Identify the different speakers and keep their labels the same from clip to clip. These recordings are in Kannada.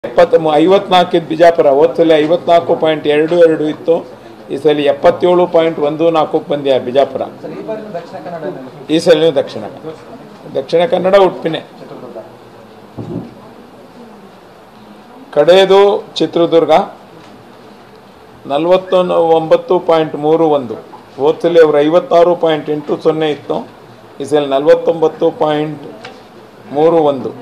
Speaker 1: ಎಪ್ಪತ್ತ ಐವತ್ನಾಲ್ಕಿದ್ದು ಬಿಜಾಪುರ ಹೋದ ಸಲ ಐವತ್ನಾಲ್ಕು ಪಾಯಿಂಟ್ ಎರಡು ಎರಡು ಇತ್ತು ಈ ಸಲ ಎಪ್ಪತ್ತೇಳು ಪಾಯಿಂಟ್ ಒಂದು ನಾಲ್ಕಕ್ಕೆ ಬಂದ್ಯಾ ಬಿಜಾಪುರ
Speaker 2: ಸರ್ ಈ ಬಾರಿ ದಕ್ಷಿಣ ಕನ್ನಡದಲ್ಲಿ
Speaker 1: ಈ ಸಲ ದಕ್ಷಿಣ ಕನ್ನಡ. ದಕ್ಷಿಣ ಕನ್ನಡ ಉಡುಪಿನೇ
Speaker 2: ಚಿತ್ರದುರ್ಗ
Speaker 1: ಕಡೆಯದು ಚಿತ್ರದುರ್ಗ ನಲವತ್ತೊಂದು ಒಂಬತ್ತು ಪಾಯಿಂಟ್ ಮೂರು ಒಂದು ಹೋದ ಸಲ ಅವರು ಐವತ್ತಾರು ಪಾಯಿಂಟ್ ಎಂಟು ಸೊನ್ನೆ ಇತ್ತು ಈ ಸಲ ನಲವತ್ತೊಂಬತ್ತು ಪಾಯಿಂಟ್ ಮೂರು ಒಂದು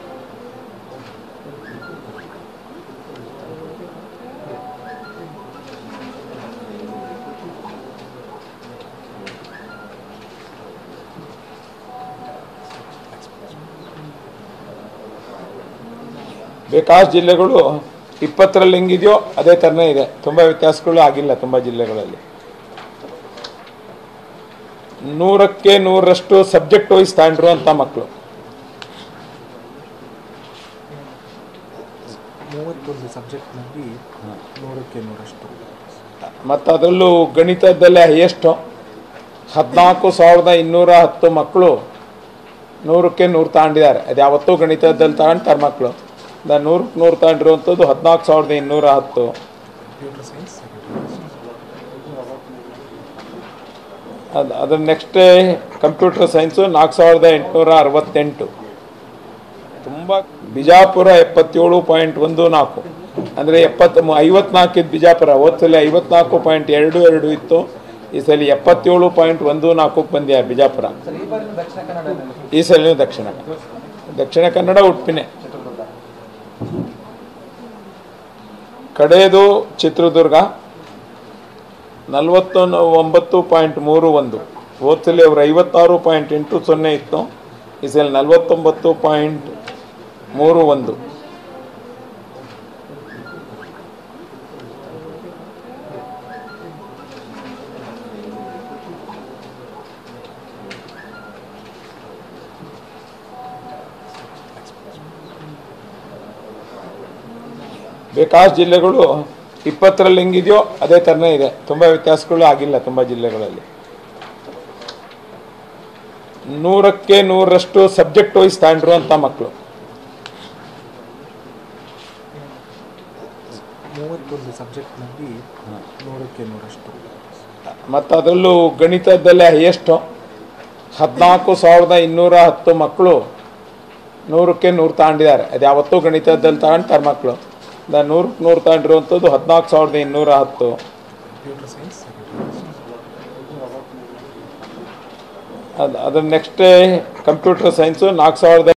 Speaker 1: ಬೇಕಾದಷ್ಟು ಜಿಲ್ಲೆಗಳು ಇಪ್ಪತ್ತರಲ್ಲಿ ಹೆಂಗಿದೆಯೋ ಅದೇ ಥರನೇ ಇದೆ ತುಂಬ ವ್ಯತ್ಯಾಸಗಳು ಆಗಿಲ್ಲ ತುಂಬ ಜಿಲ್ಲೆಗಳಲ್ಲಿ ನೂರಕ್ಕೆ ನೂರರಷ್ಟು ಸಬ್ಜೆಕ್ಟ್ ವೈಸ್ ತಗೊಂಡ್ರು ಅಂತ ಮಕ್ಕಳು
Speaker 3: ಮೂವತ್ತೊಂದು ಸಬ್ಜೆಕ್ಟ್ನಲ್ಲಿ ನೂರಕ್ಕೆ ನೂರಷ್ಟು
Speaker 1: ಮತ್ತು ಅದರಲ್ಲೂ ಗಣಿತದಲ್ಲೇ ಹೈಯೆಸ್ಟು ಹದಿನಾಲ್ಕು ಸಾವಿರದ ಇನ್ನೂರ ಹತ್ತು ಮಕ್ಕಳು ನೂರಕ್ಕೆ ನೂರು ತಗೊಂಡಿದ್ದಾರೆ ಅದು ಯಾವತ್ತೂ ಗಣಿತದಲ್ಲಿ ತಗೊಂಡ್ತಾರೆ ಮಕ್ಕಳು ನೂರಕ್ಕೆ ನೂರು ತಗೊಂಡಿರುವಂಥದ್ದು ಹದಿನಾಲ್ಕು ಸಾವಿರದ ಇನ್ನೂರ ಹತ್ತು
Speaker 3: ಕಂಪ್ಯೂಟರ್ ಸೈನ್ಸ್
Speaker 1: ಅದು ಅದ್ರ ನೆಕ್ಸ್ಟೇ ಕಂಪ್ಯೂಟರ್ ಸೈನ್ಸು ನಾಲ್ಕು ಸಾವಿರದ ಎಂಟುನೂರ ಅರವತ್ತೆಂಟು ತುಂಬ ಬಿಜಾಪುರ ಎಪ್ಪತ್ತೇಳು ಪಾಯಿಂಟ್ ಒಂದು ನಾಲ್ಕು ಅಂದರೆ ಎಪ್ಪತ್ತ ಐವತ್ನಾಲ್ಕಿದ್ದು ಬಿಜಾಪುರ ಹೋದ ಸಲ ಐವತ್ನಾಲ್ಕು ಪಾಯಿಂಟ್ ಎರಡು ಎರಡು ಇತ್ತು ಈ ಸಲ ಎಪ್ಪತ್ತೇಳು ಪಾಯಿಂಟ್ ಒಂದು ನಾಲ್ಕಕ್ಕೆ ಬಂದ್ಯಾ ಬಿಜಾಪುರ
Speaker 2: ಸರ್ ಈ ಬಾರಿ ದಕ್ಷಿಣ ಕನ್ನಡದಲ್ಲಿ
Speaker 1: ಈ ಸಲ ದಕ್ಷಿಣ ಕನ್ನಡ. ದಕ್ಷಿಣ ಕನ್ನಡ ಉಡುಪಿನೇ
Speaker 2: ಚಿತ್ರದುರ್ಗ
Speaker 1: ಕಡೆಯದು ಚಿತ್ರದುರ್ಗ ನಲವತ್ತೊಂದು ಒಂಬತ್ತು ಪಾಯಿಂಟ್ ಮೂರು ಒಂದು ಹೋದ ಸಲ ಅವರು ಐವತ್ತಾರು ಪಾಯಿಂಟ್ ಎಂಟು ಸೊನ್ನೆ ಇತ್ತು ಈ ಸಲ ನಲವತ್ತೊಂಬತ್ತು ಪಾಯಿಂಟ್ ಮೂರು ಒಂದು ಬೇಕಾದಷ್ಟು ಜಿಲ್ಲೆಗಳು ಇಪ್ಪತ್ತರಲ್ಲಿ ಹೆಂಗಿದೆಯೋ ಅದೇ ಥರನೇ ಇದೆ ತುಂಬ ವ್ಯತ್ಯಾಸಗಳು ಆಗಿಲ್ಲ ತುಂಬ ಜಿಲ್ಲೆಗಳಲ್ಲಿ ನೂರಕ್ಕೆ ನೂರರಷ್ಟು ಸಬ್ಜೆಕ್ಟ್ ವೈಸ್ ತಗೊಂಡ್ರು ಅಂತ ಮಕ್ಕಳು
Speaker 3: ಮೂವತ್ತೊಂದು ಸಬ್ಜೆಕ್ಟ್ನಲ್ಲಿ ನೂರಕ್ಕೆ ನೂರಷ್ಟು
Speaker 1: ಮತ್ತು ಅದರಲ್ಲೂ ಗಣಿತದಲ್ಲೇ ಹೈಯೆಸ್ಟು ಹದಿನಾಲ್ಕು ಸಾವಿರದ ಇನ್ನೂರ ಹತ್ತು ಮಕ್ಕಳು ನೂರಕ್ಕೆ ನೂರು ತಗೊಂಡಿದ್ದಾರೆ ಅದು ಯಾವತ್ತೂ ಗಣಿತದಲ್ಲಿ ತಗೊಂಡ್ತಾರೆ ಮಕ್ಕಳು ನೂರಕ್ಕೆ ನೂರು ತಗೊಂಡಿರುವಂಥದ್ದು ಹದಿನಾಲ್ಕು ಸಾವಿರದ ಇನ್ನೂರ ಹತ್ತು
Speaker 3: ಕಂಪ್ಯೂಟರ್ ಸೈನ್ಸ್
Speaker 1: ಅದು ಅದ್ರ ನೆಕ್ಸ್ಟೇ ಕಂಪ್ಯೂಟರ್ ಸೈನ್ಸು ನಾಲ್ಕು ಸಾವಿರದ